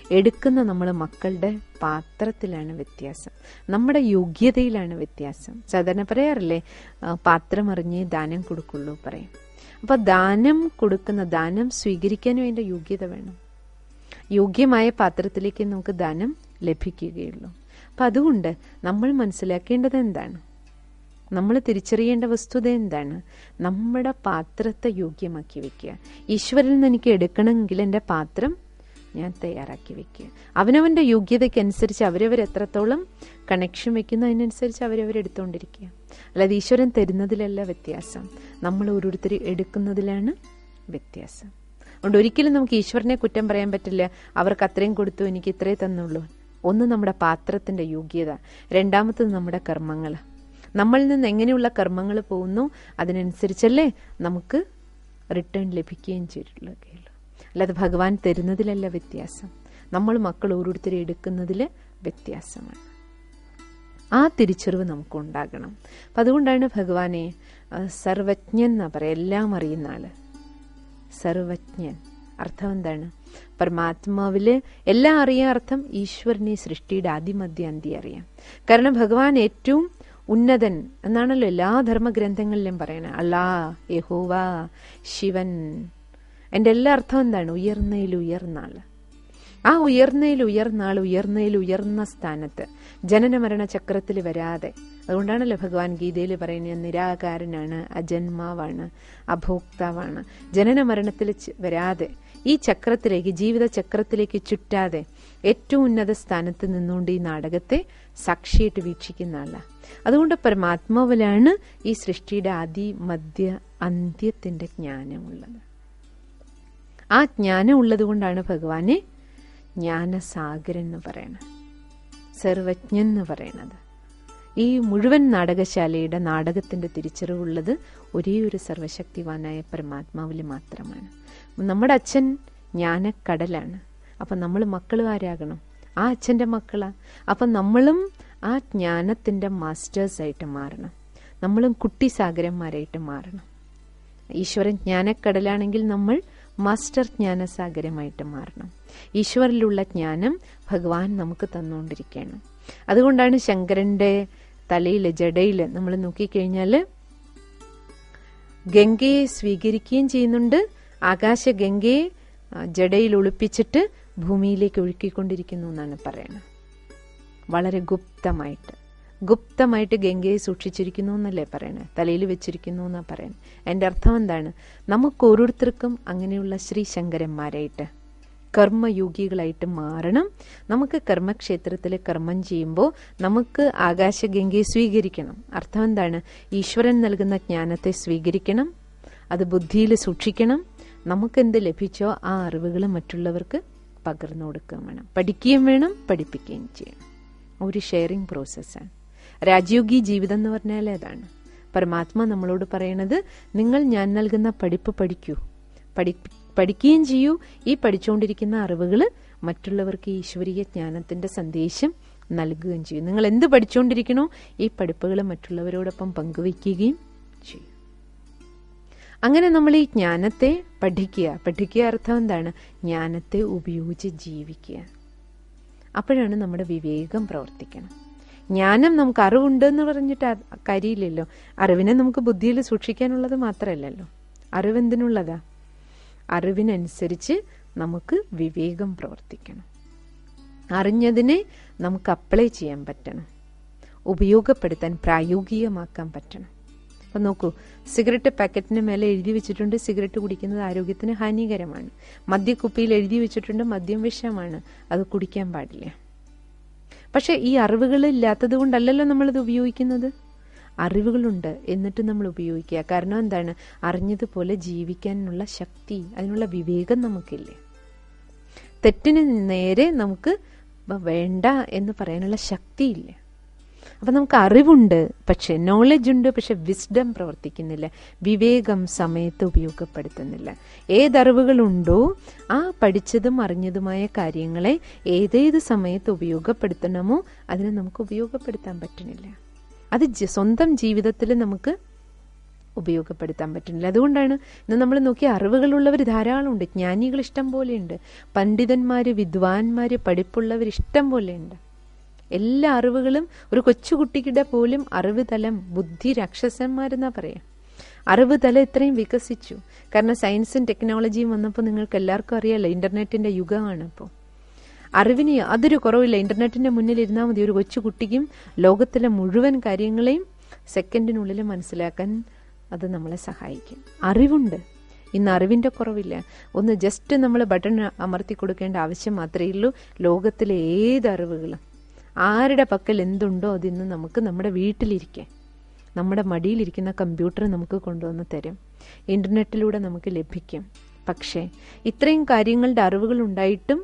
എടുക്കുന്ന നമ്മൾ മക്കളുടെ പാത്രത്തിലാണ് വ്യത്യാസം നമ്മുടെ യോഗ്യതയിലാണ് വ്യത്യാസം സാധാരണ പറയാറില്ലേ ആ, പാത്രം അറിഞ്ഞ് ദാനം കൊടുക്കുള്ളൂ പറയും അപ്പൊ ദാനം കൊടുക്കുന്ന ദാനം സ്വീകരിക്കാനും അതിന്റെ യോഗ്യത വേണം യോഗ്യമായ പാത്രത്തിലേക്ക് നമുക്ക് ദാനം ലഭിക്കുകയുള്ളൂ അപ്പം അതുകൊണ്ട് നമ്മൾ മനസ്സിലാക്കേണ്ടത് എന്താണ് നമ്മൾ തിരിച്ചറിയേണ്ട വസ്തുത എന്താണ് നമ്മുടെ പാത്രത്തെ യോഗ്യമാക്കി വെക്കുക ഈശ്വരനിൽ നിന്ന് എനിക്ക് എടുക്കണമെങ്കിൽ എൻ്റെ പാത്രം ഞാൻ തയ്യാറാക്കി വെക്കുക അവനവൻ്റെ യോഗ്യതയ്ക്കനുസരിച്ച് അവരവർ എത്രത്തോളം കണക്ഷൻ വെക്കുന്നു അതിനനുസരിച്ച് അവരവർ എടുത്തുകൊണ്ടിരിക്കുക അല്ലാതെ ഈശ്വരൻ തരുന്നതിലല്ല വ്യത്യാസം നമ്മൾ ഓരോരുത്തർ എടുക്കുന്നതിലാണ് വ്യത്യാസം അതുകൊണ്ട് ഒരിക്കലും നമുക്ക് ഈശ്വരനെ കുറ്റം പറയാൻ പറ്റില്ല അവർക്ക് അത്രയും കൊടുത്തു എനിക്ക് ഇത്രേ തന്നുള്ളൂ ഒന്ന് നമ്മുടെ പാത്രത്തിന്റെ യോഗ്യത രണ്ടാമത്തത് നമ്മുടെ കർമ്മങ്ങൾ നമ്മളിൽ നിന്ന് എങ്ങനെയുള്ള കർമ്മങ്ങൾ പോകുന്നു അതിനനുസരിച്ചല്ലേ നമുക്ക് റിട്ടേൺ ലഭിക്കുകയും ചെയ്തിട്ടുള്ളൂ അല്ലാതെ ഭഗവാൻ തരുന്നതിലല്ല വ്യത്യാസം നമ്മൾ മക്കൾ ഓരോരുത്തരെ എടുക്കുന്നതിൽ വ്യത്യാസമാണ് ആ തിരിച്ചറിവ് നമുക്കുണ്ടാകണം അപ്പം അതുകൊണ്ടാണ് ഭഗവാനെ ആ, സർവജ്ഞൻ എന്നാ പറയാം എല്ലാം അറിയുന്ന ആള് സർവജ്ഞൻ അർത്ഥം എന്താണ് പരമാത്മാവില് എല്ലാം അറിയാൻ അർത്ഥം ഈശ്വരനെ സൃഷ്ടിയുടെ ആദിമധ്യ അന്തി അറിയാം കാരണം ഭഗവാൻ ഏറ്റവും ഉന്നതൻ എന്നാണല്ലോ എല്ലാ ധർമ്മഗ്രന്ഥങ്ങളിലും പറയണത് അള്ളാ യഹോവ ശിവൻ എൻ്റെ എല്ലാ അർത്ഥം എന്താണ് ഉയർന്നയിൽ ഉയർന്ന ആള് ആ ഉയർന്നയിൽ ഉയർന്ന ആൾ ഉയർന്നയിൽ ഉയർന്ന സ്ഥാനത്ത് ജനന മരണ ചക്രത്തിൽ വരാതെ അതുകൊണ്ടാണല്ലോ ഭഗവാൻ ഗീതയിൽ പറയുന്നത് നിരാകാരനാണ് അജന്മാവാണ് അഭോക്താവാണ് ജനന മരണത്തിൽ ച- വരാതെ ഈ ചക്രത്തിലേക്ക് ജീവിത ചക്രത്തിലേക്ക് ചുറ്റാതെ ഏറ്റവും ഉന്നത സ്ഥാനത്ത് നിന്നുകൊണ്ട് ഈ നാടകത്തെ സാക്ഷിയായിട്ട് വീക്ഷിക്കുന്ന ആളാണ് അതുകൊണ്ട് പരമാത്മാവിലാണ് ഈ സൃഷ്ടിയുടെ ആദി മധ്യ അന്ത്യത്തിന്റെ ജ്ഞാനമുള്ളത് ആ ജ്ഞാനം ഉള്ളത് കൊണ്ടാണ് ഭഗവാനെ ജ്ഞാനസാഗരൻ എന്ന് പറയണത് സർവജ്ഞൻ എന്ന് പറയണത് ഈ മുഴുവൻ നാടകശാലയുടെ നാടകത്തിന്റെ തിരിച്ചറിവുള്ളത് ഒരേ ഒരു സർവശക്തിവാനായ പരമാത്മാവിൽ മാത്രമാണ് നമ്മുടെ അച്ഛൻ ജ്ഞാനക്കടലാണ് അപ്പം നമ്മൾ മക്കളും ആരാകണം ആ അച്ഛൻ്റെ മക്കളാ അപ്പം നമ്മളും ആ ജ്ഞാനത്തിൻ്റെ മാസ്റ്റേഴ്സായിട്ട് മാറണം നമ്മളും കുട്ടി സാഗരന്മാരായിട്ട് മാറണം ഈശ്വരൻ ജ്ഞാനക്കടലാണെങ്കിൽ നമ്മൾ മാസ്റ്റർ ജ്ഞാനസാഗരമായിട്ട് മാറണം ഈശ്വരിലുള്ള ജ്ഞാനം ഭഗവാൻ നമുക്ക് തന്നുകൊണ്ടിരിക്കുകയാണ് അതുകൊണ്ടാണ് ശങ്കരന്റെ തലയിൽ ജടയിൽ നമ്മൾ നോക്കിക്കഴിഞ്ഞാൽ ഗംഗയെ സ്വീകരിക്കുകയും ചെയ്യുന്നുണ്ട് ആകാശ ഗംഗയെ ആ, ജടയിൽ ഒളിപ്പിച്ചിട്ട് ഭൂമിയിലേക്ക് ഒഴുക്കിക്കൊണ്ടിരിക്കുന്നു എന്നാണ് പറയുന്നത് വളരെ ഗുപ്തമായിട്ട് ഗുപ്തമായിട്ട് ഗംഗയെ സൂക്ഷിച്ചിരിക്കുന്നു എന്നല്ലേ പറയണേ തലയിൽ വെച്ചിരിക്കുന്നു എന്നാ പറയുന്നത് അതിൻ്റെ അർത്ഥം എന്താണ് നമുക്ക് ഓരോരുത്തർക്കും അങ്ങനെയുള്ള ശ്രീ ശങ്കരന്മാരായിട്ട് കർമ്മയോഗികളായിട്ട് മാറണം നമുക്ക് കർമ്മക്ഷേത്രത്തിൽ കർമ്മം ചെയ്യുമ്പോൾ നമുക്ക് ആകാശഗംഗയെ സ്വീകരിക്കണം അർത്ഥം എന്താണ് ഈശ്വരൻ നൽകുന്ന ജ്ഞാനത്തെ സ്വീകരിക്കണം അത് ബുദ്ധിയിൽ സൂക്ഷിക്കണം നമുക്കെന്ത് ലഭിച്ചോ ആ അറിവുകൾ മറ്റുള്ളവർക്ക് പകർന്നു കൊടുക്കുകയും വേണം പഠിക്കുകയും വേണം പഠിപ്പിക്കുകയും ചെയ്യണം ഒരു ഷെയറിംഗ് പ്രോസസ്സാണ് രാജയോഗി ജീവിതം എന്ന് പറഞ്ഞാൽ അതാണ് പരമാത്മ നമ്മളോട് പറയണത് നിങ്ങൾ ഞാൻ നൽകുന്ന പഠിപ്പ് പഠിക്കൂ പഠി പഠിക്കുകയും ചെയ്യൂ ഈ പഠിച്ചുകൊണ്ടിരിക്കുന്ന അറിവുകൾ മറ്റുള്ളവർക്ക് ഈ ഈശ്വരീയ ജ്ഞാനത്തിന്റെ സന്ദേശം നൽകുകയും ചെയ്യും നിങ്ങൾ എന്ത് പഠിച്ചുകൊണ്ടിരിക്കണോ ഈ പഠിപ്പുകൾ മറ്റുള്ളവരോടൊപ്പം പങ്കുവയ്ക്കുകയും ചെയ്യും അങ്ങനെ നമ്മൾ ഈ ജ്ഞാനത്തെ പഠിക്കുക പഠിക്കുക അർത്ഥം എന്താണ് ജ്ഞാനത്തെ ഉപയോഗിച്ച് ജീവിക്കുക അപ്പോഴാണ് നമ്മുടെ വിവേകം പ്രവർത്തിക്കണം ജ്ഞാനം നമുക്ക് അറിവുണ്ട് എന്ന് പറഞ്ഞിട്ട് അത് കാര്യമില്ലല്ലോ അറിവിനെ നമുക്ക് ബുദ്ധിയിൽ സൂക്ഷിക്കാനുള്ളത് മാത്രമല്ലല്ലോ അറിവെന്തിനുള്ളതാ അറിവിനനുസരിച്ച് നമുക്ക് വിവേകം പ്രവർത്തിക്കണം അറിഞ്ഞതിനെ നമുക്ക് അപ്ലൈ ചെയ്യാൻ പറ്റണം ഉപയോഗപ്പെടുത്താൻ പ്രായോഗികമാക്കാൻ പറ്റണം അപ്പൊ നോക്കൂ സിഗരറ്റ് പാക്കറ്റിന് മേലെ എഴുതി വെച്ചിട്ടുണ്ട് സിഗരറ്റ് കുടിക്കുന്നത് ആരോഗ്യത്തിന് ഹാനികരമാണ് മദ്യക്കുപ്പിയിൽ എഴുതി വെച്ചിട്ടുണ്ട് മദ്യം വിഷമാണ് അത് കുടിക്കാൻ പാടില്ല പക്ഷെ ഈ അറിവുകൾ ഇല്ലാത്തത് കൊണ്ടല്ലല്ലോ നമ്മളിത് ഉപയോഗിക്കുന്നത് അറിവുകളുണ്ട് എന്നിട്ട് നമ്മൾ ഉപയോഗിക്കുക കാരണം എന്താണ് അറിഞ്ഞതുപോലെ ജീവിക്കാനുള്ള ശക്തി അതിനുള്ള വിവേകം നമുക്കില്ലേ തെറ്റിന് നേരെ നമുക്ക് വേണ്ട എന്ന് പറയാനുള്ള ശക്തിയില്ല അപ്പൊ നമുക്ക് അറിവുണ്ട് പക്ഷെ നോളജ് ഉണ്ട് പക്ഷെ വിസ്ഡം പ്രവർത്തിക്കുന്നില്ല വിവേകം സമയത്ത് ഉപയോഗപ്പെടുത്തുന്നില്ല ഏതറിവുകളുണ്ടോ ആ പഠിച്ചതും അറിഞ്ഞതുമായ കാര്യങ്ങളെ ഏതേത് സമയത്ത് ഉപയോഗപ്പെടുത്തണമോ അതിനെ നമുക്ക് ഉപയോഗപ്പെടുത്താൻ പറ്റണില്ല അത് ജ- സ്വന്തം ജീവിതത്തിൽ നമുക്ക് ഉപയോഗപ്പെടുത്താൻ പറ്റുന്നില്ല അതുകൊണ്ടാണ് ഇന്ന് നമ്മൾ നോക്കിയ അറിവുകളുള്ളവർ ധാരാളമുണ്ട് ജ്ഞാനികൾ ഇഷ്ടം പോലെയുണ്ട് പണ്ഡിതന്മാർ വിദ്വാൻമാർ പഠിപ്പുള്ളവർ ഇഷ്ടം പോലെയുണ്ട് എല്ലാ അറിവുകളും ഒരു കൊച്ചുകുട്ടിയുടെ പോലും അറിവ് തലം ബുദ്ധി രാക്ഷസന്മാരെന്നാ പറയാം അറിവ് തലം ഇത്രയും വികസിച്ചു കാരണം സയൻസും ടെക്നോളജിയും വന്നപ്പോൾ നിങ്ങൾക്ക് എല്ലാവർക്കും അറിയാലോ ഇന്റർനെറ്റിന്റെ യുഗമാണ് ഇപ്പോൾ അറിവിന് യാതൊരു കുറവില്ല ഇന്റർനെറ്റിന്റെ മുന്നിൽ ഇരുന്നാൽ മതി ഒരു കൊച്ചുകുട്ടിക്കും ലോകത്തിലെ മുഴുവൻ കാര്യങ്ങളെയും സെക്കൻഡിനുള്ളിൽ മനസ്സിലാക്കാൻ അത് നമ്മളെ സഹായിക്കും അറിവുണ്ട് ഇന്ന് അറിവിന്റെ കുറവില്ല ഒന്ന് ജസ്റ്റ് നമ്മൾ ബട്ടൺ അമർത്തി കൊടുക്കേണ്ട ആവശ്യം മാത്രമേ ഉള്ളൂ ലോകത്തിലെ ഏത് അറിവുകളും ആരുടെ പക്കൽ എന്തുണ്ടോ അതിന്ന് നമുക്ക് നമ്മുടെ വീട്ടിലിരിക്കാം നമ്മുടെ മടിയിലിരിക്കുന്ന കമ്പ്യൂട്ടർ നമുക്ക് കൊണ്ടുവന്ന് തരും ഇന്റർനെറ്റിലൂടെ നമുക്ക് ലഭിക്കും പക്ഷേ ഇത്രയും കാര്യങ്ങളുടെ അറിവുകൾ ഉണ്ടായിട്ടും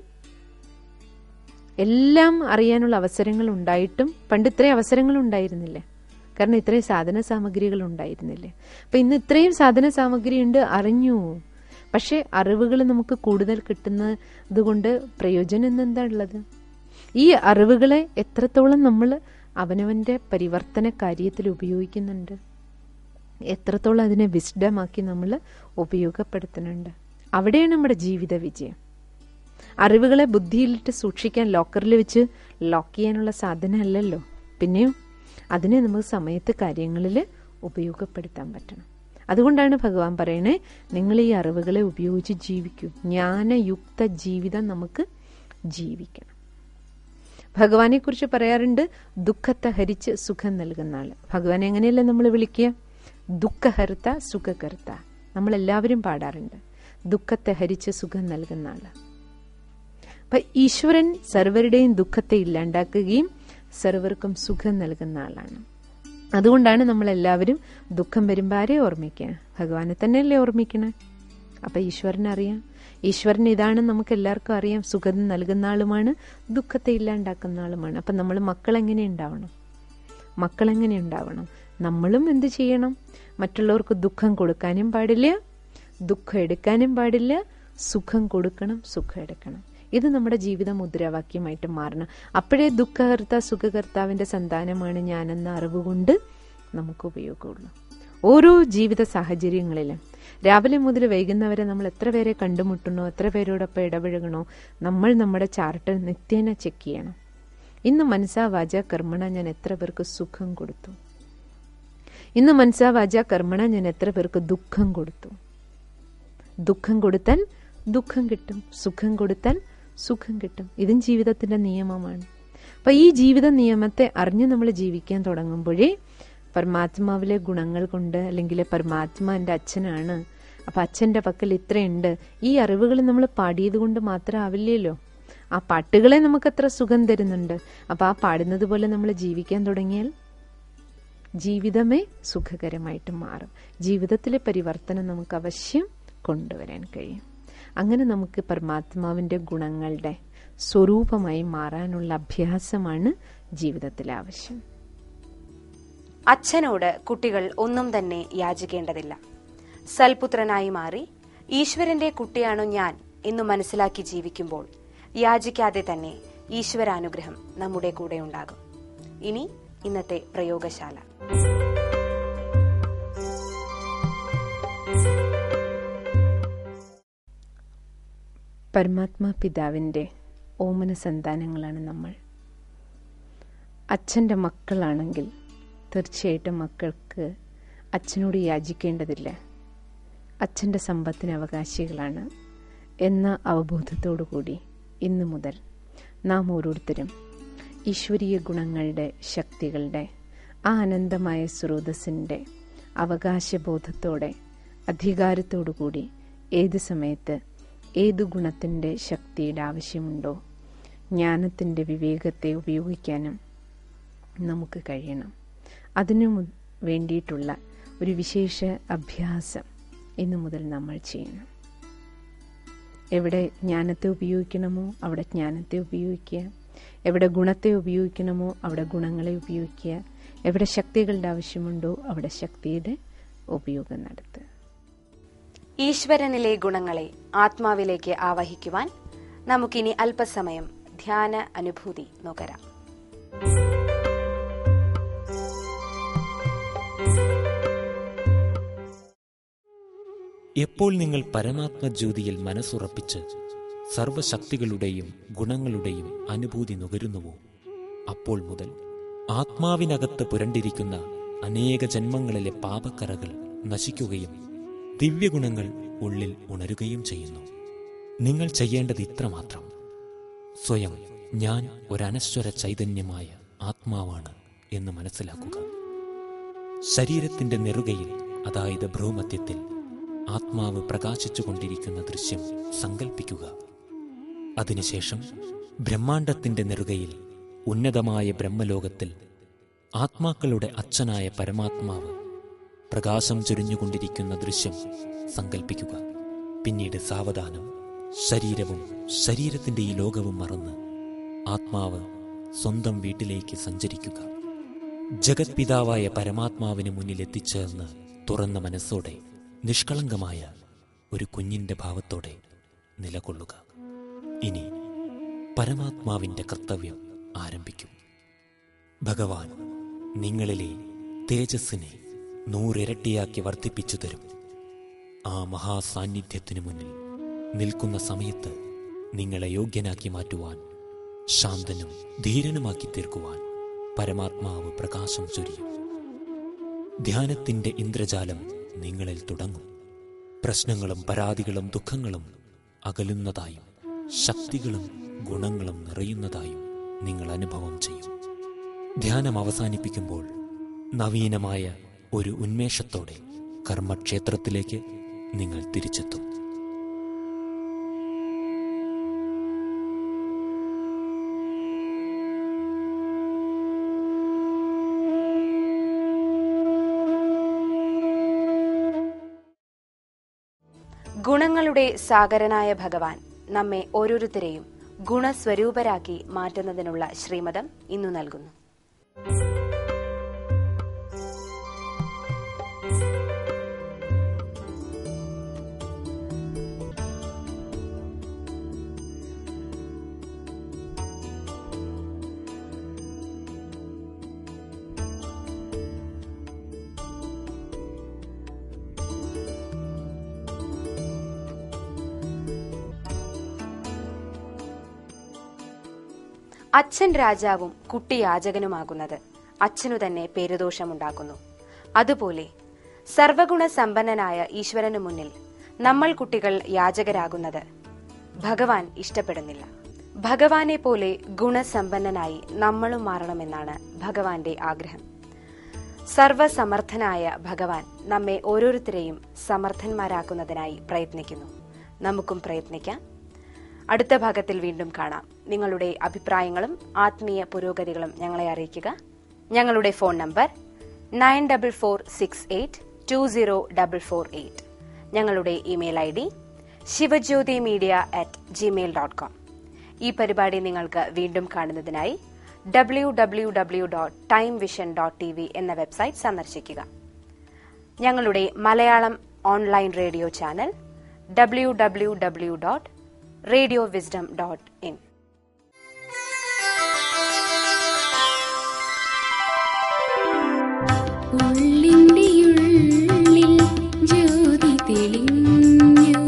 എല്ലാം അറിയാനുള്ള അവസരങ്ങൾ ഉണ്ടായിട്ടും പണ്ട് ഇത്രയും അവസരങ്ങൾ ഉണ്ടായിരുന്നില്ല കാരണം ഇത്രയും സാധന സാമഗ്രികൾ ഉണ്ടായിരുന്നില്ല അപ്പൊ ഇന്ന് ഇത്രയും സാധന സാമഗ്രി ഉണ്ട് അറിഞ്ഞു പക്ഷെ അറിവുകൾ നമുക്ക് കൂടുതൽ കിട്ടുന്നത് കൊണ്ട് പ്രയോജനം എന്താ ഉള്ളത് ഈ അറിവുകളെ എത്രത്തോളം നമ്മൾ അവനവന്റെ പരിവർത്തന കാര്യത്തിൽ ഉപയോഗിക്കുന്നുണ്ട് എത്രത്തോളം അതിനെ വിസ്ഡമാക്കി നമ്മൾ ഉപയോഗപ്പെടുത്തുന്നുണ്ട് അവിടെയാണ് നമ്മുടെ ജീവിത വിജയം അറിവുകളെ ബുദ്ധിയിലിട്ട് സൂക്ഷിക്കാൻ ലോക്കറിൽ വെച്ച് ലോക്ക് ചെയ്യാനുള്ള സാധനമല്ലല്ലോ പിന്നെയോ അതിനെ നമുക്ക് സമയത്ത് കാര്യങ്ങളിൽ ഉപയോഗപ്പെടുത്താൻ പറ്റണം അതുകൊണ്ടാണ് ഭഗവാൻ പറയണേ നിങ്ങൾ ഈ അറിവുകളെ ഉപയോഗിച്ച് ജീവിക്കൂ ജ്ഞാനയുക്ത ജീവിതം നമുക്ക് ജീവിക്കണം ഭഗവാനെ കുറിച്ച് പറയാറുണ്ട് ദുഃഖത്തെ ഹരിച്ച് സുഖം നൽകുന്ന ആള് ഭഗവാനെ എങ്ങനെയല്ലേ നമ്മൾ വിളിക്കുക ദുഃഖഹർത്ത സുഖകർത്ത നമ്മളെല്ലാവരും പാടാറുണ്ട് ദുഃഖത്തെ ഹരിച്ച് സുഖം നൽകുന്ന ആള് അപ്പൊ ഈശ്വരൻ സർവരുടെയും ദുഃഖത്തെ ഇല്ലാണ്ടാക്കുകയും സർവർക്കും സുഖം നൽകുന്ന ആളാണ് അതുകൊണ്ടാണ് നമ്മൾ എല്ലാവരും ദുഃഖം വരുമ്പോൾ ആരെ ഓർമ്മിക്കുക ഭഗവാനെ തന്നെയല്ലേ ഓർമ്മിക്കണേ അപ്പൊ ഈശ്വരനെ അറിയാം ഈശ്വരൻ ഇതാണ് നമുക്ക് എല്ലാവർക്കും അറിയാം സുഖം നൽകുന്ന ആളുമാണ് ദുഃഖത്തെ ഇല്ലാണ്ടാക്കുന്ന ആളുമാണ് അപ്പൊ നമ്മൾ മക്കൾ എങ്ങനെ ഉണ്ടാവണം മക്കൾ എങ്ങനെ ഉണ്ടാവണം നമ്മളും എന്ത് ചെയ്യണം മറ്റുള്ളവർക്ക് ദുഃഖം കൊടുക്കാനും പാടില്ല ദുഃഖം എടുക്കാനും പാടില്ല സുഖം കൊടുക്കണം സുഖം എടുക്കണം ഇത് നമ്മുടെ ജീവിത മുദ്രാവാക്യമായിട്ട് മാറണം അപ്പോഴേ ദുഃഖകർത്ത സുഖകർത്താവിന്റെ സന്താനമാണ് ഞാനെന്ന അറിവ് കൊണ്ട് നമുക്ക് ഉപയോഗമുള്ളൂ ഓരോ ജീവിത സാഹചര്യങ്ങളിലും രാവിലെ മുതൽ വൈകുന്നവരെ നമ്മൾ എത്ര പേരെ കണ്ടുമുട്ടണോ എത്ര പേരോടൊപ്പം ഇടപഴകണോ നമ്മൾ നമ്മുടെ ചാർട്ട് നിത്യേന ചെക്ക് ചെയ്യണം ഇന്ന് മനസ്സാ വാച കർമ്മണ ഞാൻ എത്ര പേർക്ക് സുഖം കൊടുത്തു ഇന്ന് മനസ്സാ വാച കർമ്മണ ഞാൻ എത്ര പേർക്ക് ദുഃഖം കൊടുത്തു ദുഃഖം കൊടുത്താൽ ദുഃഖം കിട്ടും സുഖം കൊടുത്താൽ സുഖം കിട്ടും ഇതും ജീവിതത്തിന്റെ നിയമമാണ് അപ്പൊ ഈ ജീവിത നിയമത്തെ അറിഞ്ഞ് നമ്മൾ ജീവിക്കാൻ തുടങ്ങുമ്പോഴേ പരമാത്മാവിലെ ഗുണങ്ങൾ കൊണ്ട് അല്ലെങ്കിൽ പരമാത്മാ എൻ്റെ അച്ഛനാണ് അപ്പൊ അച്ഛന്റെ പക്കൽ ഇത്രയുണ്ട് ഈ അറിവുകൾ നമ്മൾ പാടിയത് കൊണ്ട് മാത്രം ആവില്ലല്ലോ ആ പാട്ടുകളെ നമുക്ക് അത്ര സുഖം തരുന്നുണ്ട് അപ്പൊ ആ പാടുന്നത് പോലെ നമ്മൾ ജീവിക്കാൻ തുടങ്ങിയാൽ ജീവിതമേ സുഖകരമായിട്ട് മാറും ജീവിതത്തിലെ പരിവർത്തനം നമുക്ക് അവശ്യം കൊണ്ടുവരാൻ കഴിയും അങ്ങനെ നമുക്ക് പരമാത്മാവിന്റെ ഗുണങ്ങളുടെ സ്വരൂപമായി മാറാനുള്ള അഭ്യാസമാണ് ജീവിതത്തിൽ ആവശ്യം അച്ഛനോട് കുട്ടികൾ ഒന്നും തന്നെ യാചിക്കേണ്ടതില്ല സൽപുത്രനായി മാറി ഈശ്വരന്റെ കുട്ടിയാണു ഞാൻ എന്നു മനസ്സിലാക്കി ജീവിക്കുമ്പോൾ യാചിക്കാതെ തന്നെ ഈശ്വരാനുഗ്രഹം നമ്മുടെ കൂടെ ഉണ്ടാകും ഇനി ഇന്നത്തെ പ്രയോഗശാല പരമാത്മാ പിതാവിൻ്റെ ഓമന സന്താനങ്ങളാണ് നമ്മൾ അച്ഛൻ്റെ മക്കളാണെങ്കിൽ തീർച്ചയായിട്ടും മക്കൾക്ക് അച്ഛനോട് യാചിക്കേണ്ടതില്ല അച്ഛൻ്റെ സമ്പത്തിന് അവകാശികളാണ് എന്ന അവബോധത്തോടു കൂടി ഇന്നു മുതൽ നാം ഓരോരുത്തരും ഈശ്വരീയ ഗുണങ്ങളുടെ ശക്തികളുടെ ആ അനന്തമായ സ്രോതസ്സിൻ്റെ അവകാശബോധത്തോടെ അധികാരത്തോടു കൂടി ഏത് സമയത്ത് ഏതു ഗുണത്തിൻ്റെ ശക്തിയുടെ ആവശ്യമുണ്ടോ ജ്ഞാനത്തിൻ്റെ വിവേകത്തെ ഉപയോഗിക്കാനും നമുക്ക് കഴിയണം അതിനു വേണ്ടിയിട്ടുള്ള ഒരു വിശേഷ അഭ്യാസം ഇന്നു മുതൽ നമ്മൾ ചെയ്യണം എവിടെ ജ്ഞാനത്തെ ഉപയോഗിക്കണമോ അവിടെ ജ്ഞാനത്തെ ഉപയോഗിക്കുക എവിടെ ഗുണത്തെ ഉപയോഗിക്കണമോ അവിടെ ഗുണങ്ങളെ ഉപയോഗിക്കുക എവിടെ ശക്തികളുടെ ആവശ്യമുണ്ടോ അവിടെ ശക്തിയുടെ ഉപയോഗം നടത്തുക ഈശ്വരനിലെ ഗുണങ്ങളെ ആത്മാവിലേക്ക് ആവഹിക്കുവാൻ നമുക്കിനി അല്പസമയം ധ്യാന അനുഭൂതി നുകരാം എപ്പോൾ നിങ്ങൾ പരമാത്മജ്യോതിയിൽ മനസ്സുറപ്പിച്ച് സർവശക്തികളുടെയും ഗുണങ്ങളുടെയും അനുഭൂതി നുകരുന്നുവോ അപ്പോൾ മുതൽ ആത്മാവിനകത്ത് പുരണ്ടിരിക്കുന്ന അനേക ജന്മങ്ങളിലെ പാപക്കറകൾ നശിക്കുകയും ദിവ്യഗുണങ്ങൾ ഉള്ളിൽ ഉണരുകയും ചെയ്യുന്നു നിങ്ങൾ ചെയ്യേണ്ടത് ഇത്രമാത്രം സ്വയം ഞാൻ ഒരനശ്വര ചൈതന്യമായ ആത്മാവാണ് എന്ന് മനസ്സിലാക്കുക ശരീരത്തിന്റെ നെറുകയിൽ അതായത് ഭ്രൂമധ്യത്തിൽ ആത്മാവ് പ്രകാശിച്ചുകൊണ്ടിരിക്കുന്ന ദൃശ്യം സങ്കൽപ്പിക്കുക അതിനുശേഷം ബ്രഹ്മാണ്ടത്തിന്റെ നെറുകയിൽ ഉന്നതമായ ബ്രഹ്മലോകത്തിൽ ആത്മാക്കളുടെ അച്ഛനായ പരമാത്മാവ് പ്രകാശം ചൊരിഞ്ഞുകൊണ്ടിരിക്കുന്ന ദൃശ്യം സങ്കൽപ്പിക്കുക പിന്നീട് സാവധാനം ശരീരവും ശരീരത്തിന്റെ ഈ ലോകവും മറന്ന് ആത്മാവ് സ്വന്തം വീട്ടിലേക്ക് സഞ്ചരിക്കുക ജഗത് പിതാവായ പരമാത്മാവിന് മുന്നിൽ എത്തിച്ചേർന്ന് തുറന്ന മനസ്സോടെ നിഷ്കളങ്കമായ ഒരു കുഞ്ഞിന്റെ ഭാവത്തോടെ നിലകൊള്ളുക ഇനി പരമാത്മാവിന്റെ കർത്തവ്യം ആരംഭിക്കും ഭഗവാൻ നിങ്ങളിലെ തേജസ്സിനെ നൂറിരട്ടിയാക്കി വർദ്ധിപ്പിച്ചു തരും ആ മഹാസാന്നിധ്യത്തിനു മുന്നിൽ നിൽക്കുന്ന സമയത്ത് നിങ്ങളെ യോഗ്യനാക്കി മാറ്റുവാൻ ശാന്തനും ധീരനുമാക്കി തീർക്കുവാൻ പരമാത്മാവ് പ്രകാശം ചൊരിയും ധ്യാനത്തിന്റെ ഇന്ദ്രജാലം നിങ്ങളിൽ തുടങ്ങും പ്രശ്നങ്ങളും പരാതികളും ദുഃഖങ്ങളും അകലുന്നതായും ശക്തികളും ഗുണങ്ങളും നിറയുന്നതായും നിങ്ങൾ അനുഭവം ചെയ്യും ധ്യാനം അവസാനിപ്പിക്കുമ്പോൾ നവീനമായ ഒരു ഉന്മേഷത്തോടെ കർമ്മക്ഷേത്രത്തിലേക്ക് നിങ്ങൾ തിരിച്ചെത്തും ഗുണങ്ങളുടെ സാഗരനായ ഭഗവാൻ നമ്മെ ഓരോരുത്തരെയും ഗുണസ്വരൂപരാക്കി മാറ്റുന്നതിനുള്ള ശ്രീമതം ഇന്നു നൽകുന്നു അച്ഛൻ രാജാവും കുട്ടി യാചകനുമാകുന്നത് അച്ഛനു തന്നെ പേരുദോഷമുണ്ടാക്കുന്നു അതുപോലെ സർവഗുണ സമ്പന്നനായ ഈശ്വരനു മുന്നിൽ നമ്മൾ കുട്ടികൾ യാചകരാകുന്നത് ഭഗവാൻ ഇഷ്ടപ്പെടുന്നില്ല ഭഗവാനെ പോലെ ഗുണസമ്പന്നനായി നമ്മളും മാറണമെന്നാണ് ഭഗവാന്റെ ആഗ്രഹം സർവസമർത്ഥനായ ഭഗവാൻ നമ്മെ ഓരോരുത്തരെയും സമർത്ഥന്മാരാക്കുന്നതിനായി പ്രയത്നിക്കുന്നു നമുക്കും പ്രയത്നിക്കാം അടുത്ത ഭാഗത്തിൽ വീണ്ടും കാണാം നിങ്ങളുടെ അഭിപ്രായങ്ങളും ആത്മീയ പുരോഗതികളും ഞങ്ങളെ അറിയിക്കുക ഞങ്ങളുടെ phone number nine double four six eight two zero double four eight ഞങ്ങളുടെ email I D Shivajyothi media at gmail dot com ഈ പരിപാടി നിങ്ങൾക്ക് വീണ്ടും കാണുന്നതിനായി W W W dot time vision dot T V എന്ന വെബ്സൈറ്റ് സന്ദർശിക്കുക ഞങ്ങളുടെ Malayalam online radio channel W W W dot radio wisdom dot in ഉള്ളിന്റെയുള്ളിൽ ജ്യോതി തെളിഞ്ഞു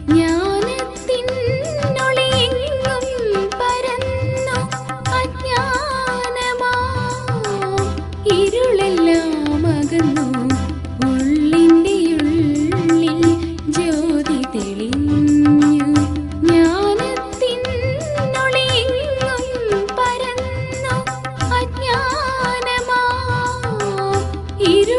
ജ്ഞാനത്തിനൊളിയെങ്ങും പരന്നു അജ്ഞാനമാ ഇരുളെല്ലാം അകന്നു ഉള്ളിന്റെയുള്ളിൽ ജ്യോതി തെളിഞ്ഞു ജ്ഞാനത്തിനൊളിയെങ്ങും പരന്നു അജ്ഞാനമാ ഇരു